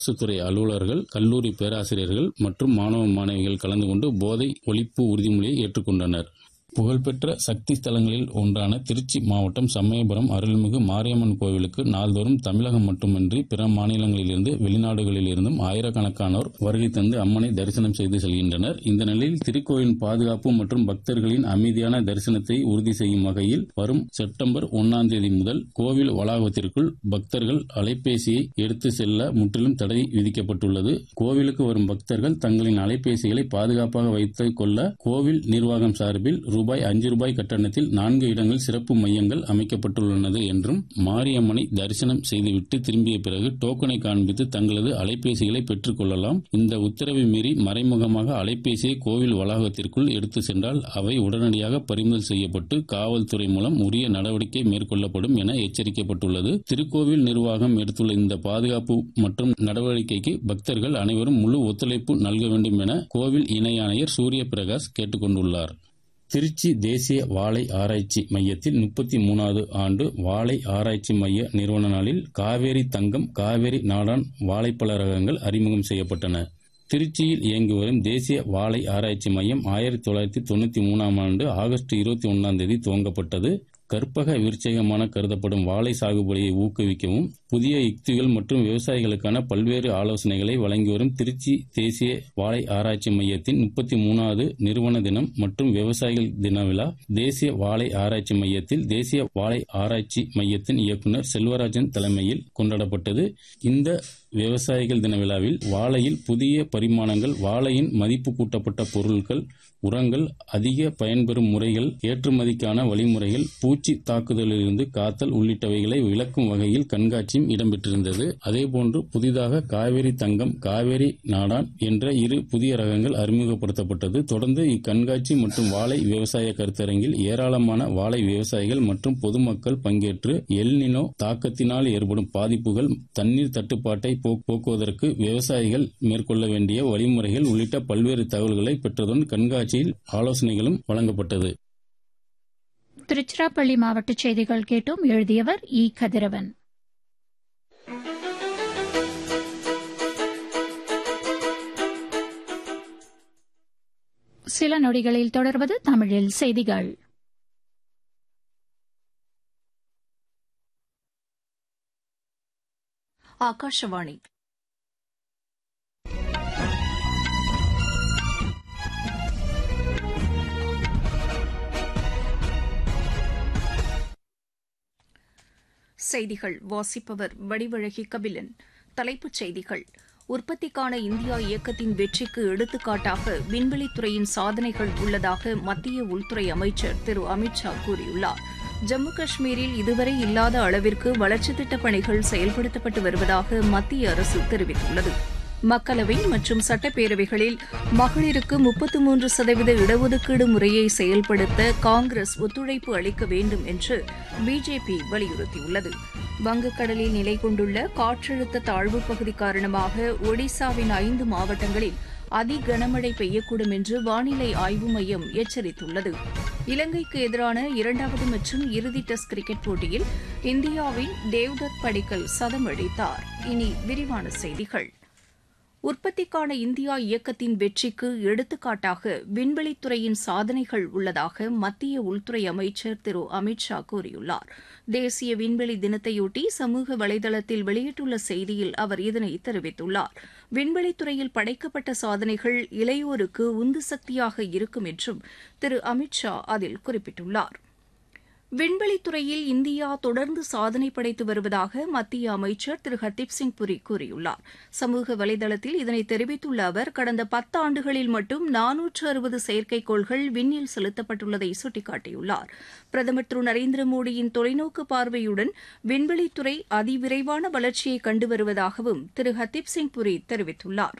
அரசுத்துறை அலுவலர்கள் கல்லூரி பேராசிரியர்கள் மற்றும் மாணவ மாணவிகள் கலந்து கொண்டு போதை ஒழிப்பு உறுதிமொழியை ஏற்றுக்கொண்டனர் புகழ்பெற்ற சக்தி ஸ்தலங்களில் ஒன்றான திருச்சி மாவட்டம் சமயபுரம் அருள்மிகு மாரியம்மன் கோவிலுக்கு நாள்தோறும் தமிழகம் மட்டுமின்றி பிற மாநிலங்களிலிருந்து வெளிநாடுகளிலிருந்தும் ஆயிரக்கணக்கானோர் வருகை தந்து அம்மனை தரிசனம் செய்து செல்கின்றனர் இந்த நிலையில் திருக்கோயிலின் பாதுகாப்பு மற்றும் பக்தர்களின் அமைதியான தரிசனத்தை உறுதி செய்யும் வகையில் வரும் செப்டம்பர் ஒன்னாம் தேதி முதல் கோவில் வளாகத்திற்குள் பக்தர்கள் அலைபேசியை எடுத்து செல்ல முற்றிலும் தடை விதிக்கப்பட்டுள்ளது கோவிலுக்கு வரும் பக்தர்கள் தங்களின் அலைபேசிகளை பாதுகாப்பாக வைத்துக் கொள்ள கோவில் நிர்வாகம் சார்பில் ரூபாய் அஞ்சு ரூபாய் கட்டணத்தில் நான்கு இடங்களில் சிறப்பு மையங்கள் அமைக்கப்பட்டுள்ளது என்றும் மாரியம்மனை தரிசனம் செய்துவிட்டு திரும்பிய பிறகு டோக்கனை காண்பித்து தங்களது அலைபேசிகளை பெற்றுக் கொள்ளலாம் இந்த உத்தரவை மீறி மறைமுகமாக அலைபேசியை கோவில் வளாகத்திற்குள் எடுத்து சென்றால் அவை உடனடியாக பறிமுதல் செய்யப்பட்டு காவல்துறை மூலம் உரிய நடவடிக்கை மேற்கொள்ளப்படும் என எச்சரிக்கப்பட்டுள்ளது திருக்கோவில் நிர்வாகம் எடுத்துள்ள இந்த பாதுகாப்பு மற்றும் நடவடிக்கைக்கு பக்தர்கள் அனைவரும் முழு ஒத்துழைப்பு நல்க வேண்டும் என கோவில் இணை ஆணையர் சூரிய பிரகாஷ் கேட்டுக் கொண்டுள்ளார் திருச்சி தேசிய வாழை ஆராய்ச்சி மையத்தில் முப்பத்தி மூணாவது ஆண்டு வாழை ஆராய்ச்சி மைய நிறுவன நாளில் காவேரி தங்கம் காவேரி நாடான் வாழைப்பழ ரகங்கள் அறிமுகம் செய்யப்பட்டன திருச்சியில் இயங்கி வரும் தேசிய வாழை ஆராய்ச்சி மையம் ஆயிரத்தி தொள்ளாயிரத்தி தொண்ணூத்தி மூணாம் ஆண்டு ஆகஸ்ட் இருபத்தி ஒன்னாம் தேதி துவங்கப்பட்டது கற்பக விருட்சகமான கருதப்படும் வாழை சாகுபடியை ஊக்குவிக்கவும் புதிய யுக்திகள் மற்றும் விவசாயிகளுக்கான பல்வேறு ஆலோசனைகளை வழங்கி வரும் திருச்சி தேசிய வாழை ஆராய்ச்சி மையத்தின் முப்பத்தி மூணாவது நிறுவன தினம் மற்றும் விவசாயிகள் தின விழா தேசிய வாழை ஆராய்ச்சி மையத்தில் தேசிய வாழை ஆராய்ச்சி மையத்தின் இயக்குநர் செல்வராஜன் தலைமையில் கொண்டாடப்பட்டது இந்த விவசாயிகள் தின விழாவில் வாழையில் புதிய பரிமாணங்கள் வாழையின் மதிப்பு கூட்டப்பட்ட பொருட்கள் உரங்கள் அதிக பயன்பெறும் முறைகள் ஏற்றுமதிக்கான வழிமுறைகள் பூச்சி தாக்குதலிலிருந்து காத்தல் உள்ளிட்டவைகளை விளக்கும் வகையில் கண்காட்சியும் இடம்பெற்றிருந்தது அதேபோன்று புதிதாக காவேரி தங்கம் காவேரி நாடான் என்ற இரு புதிய ரகங்கள் அறிமுகப்படுத்தப்பட்டது தொடர்ந்து இக்கண்காட்சி மற்றும் வாழை விவசாய கருத்தரங்கில் ஏராளமான வாழை விவசாயிகள் மற்றும் பொதுமக்கள் பங்கேற்று எல்னினோ தாக்கத்தினால் ஏற்படும் பாதிப்புகள் தண்ணீர் தட்டுப்பாட்டை போக்குவதற்கு விவசாயிகள் மேற்கொள்ள வேண்டிய வழிமுறைகள் உள்ளிட்ட பல்வேறு தகவல்களை பெற்றதுடன் கண்காட்சியில் ஆலோசனைகளும் வழங்கப்பட்டது திருச்சிராப்பள்ளி மாவட்ட செய்திகள் கேட்டும் எழுதியவர் இ கதிரவன் சில நொடிகளில் தொடர்வது தமிழில் செய்திகள் ಆಕಾಶವಾಣಿ செய்திகள் வாசிப்பவர் வடிவழகி கபிலன் தலைப்புச் செய்திகள் உற்பத்திக்கான இந்தியா இயக்கத்தின் வெற்றிக்கு எடுத்துக்காட்டாக விண்வெளித்துறையின் சாதனைகள் உள்ளதாக மத்திய உள்துறை அமைச்சர் திரு அமித் ஷா கூறியுள்ளார் ஜம்மு காஷ்மீரில் இதுவரை இல்லாத அளவிற்கு வளர்ச்சித் திட்டப் பணிகள் செயல்படுத்தப்பட்டு வருவதாக மத்திய அரசு தெரிவித்துள்ளது மக்களவை மற்றும் சட்டப்பேரவைகளில் மகளிருக்கு முப்பத்து மூன்று சதவீத இடஒதுக்கீடு முறையை செயல்படுத்த காங்கிரஸ் ஒத்துழைப்பு அளிக்க வேண்டும் என்று பிஜேபி வலியுறுத்தியுள்ளது வங்கக்கடலில் நிலை கொண்டுள்ள காற்றழுத்த தாழ்வுப் பகுதி காரணமாக ஒடிசாவின் ஐந்து மாவட்டங்களில் அதி கனமழை பெய்யக்கூடும் என்று வானிலை ஆய்வு மையம் எச்சரித்துள்ளது இலங்கைக்கு எதிரான இரண்டாவது மற்றும் இறுதி டெஸ்ட் கிரிக்கெட் போட்டியில் இந்தியாவின் தேவ்தத் படிக்கல் சதம் அடித்தார் இனி விரிவான செய்திகள் உற்பத்திக்கான இந்தியா இயக்கத்தின் வெற்றிக்கு எடுத்துக்காட்டாக விண்வெளித்துறையின் சாதனைகள் உள்ளதாக மத்திய உள்துறை அமைச்சர் திரு அமித் ஷா கூறியுள்ளார் தேசிய விண்வெளி தினத்தையொட்டி சமூக வலைதளத்தில் வெளியிட்டுள்ள செய்தியில் அவர் இதனை தெரிவித்துள்ளார் விண்வெளித்துறையில் படைக்கப்பட்ட சாதனைகள் இளையோருக்கு உந்து சக்தியாக இருக்கும் என்றும் திரு அமித் ஷா அதில் குறிப்பிட்டுள்ளார் விண்வெளித்துறையில் இந்தியா தொடர்ந்து சாதனை படைத்து வருவதாக மத்திய அமைச்சர் திரு ஹர்தீப் சிங் புரி கூறியுள்ளார் சமூக வலைதளத்தில் இதனை தெரிவித்துள்ள அவர் கடந்த பத்தாண்டுகளில் மட்டும் நானூற்று அறுபது செயற்கைக்கோள்கள் விண்ணில் செலுத்தப்பட்டுள்ளதை சுட்டிக்காட்டியுள்ளார் பிரதமர் திரு நரேந்திர மோடியின் தொலைநோக்கு பார்வையுடன் விண்வெளித்துறை அதிவிரைவான வளர்ச்சியை கண்டு வருவதாகவும் திரு ஹர்தீப் சிங் புரி தெரிவித்துள்ளார்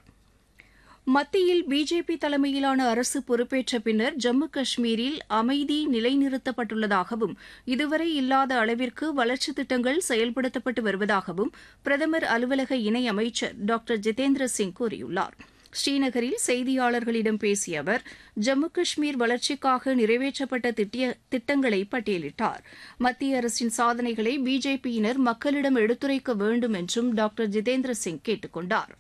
மத்தியில் பிஜேபி தலைமையிலான அரசு பொறுப்பேற்ற பின்னர் ஜம்மு காஷ்மீரில் அமைதி நிலைநிறுத்தப்பட்டுள்ளதாகவும் இதுவரை இல்லாத அளவிற்கு வளர்ச்சித் திட்டங்கள் செயல்படுத்தப்பட்டு வருவதாகவும் பிரதமர் அலுவலக இணையமைச்சர் டாக்டர் ஜிதேந்திர சிங் கூறியுள்ளார் ஸ்ரீநகரில் செய்தியாளர்களிடம் பேசிய அவர் ஜம்மு காஷ்மீர் வளர்ச்சிக்காக நிறைவேற்றப்பட்ட திட்டிய திட்டங்களை பட்டியலிட்டார் மத்திய அரசின் சாதனைகளை பிஜேபியினர் மக்களிடம் எடுத்துரைக்க வேண்டும் என்றும் டாக்டர் ஜிதேந்திர சிங் கேட்டுக் கொண்டார்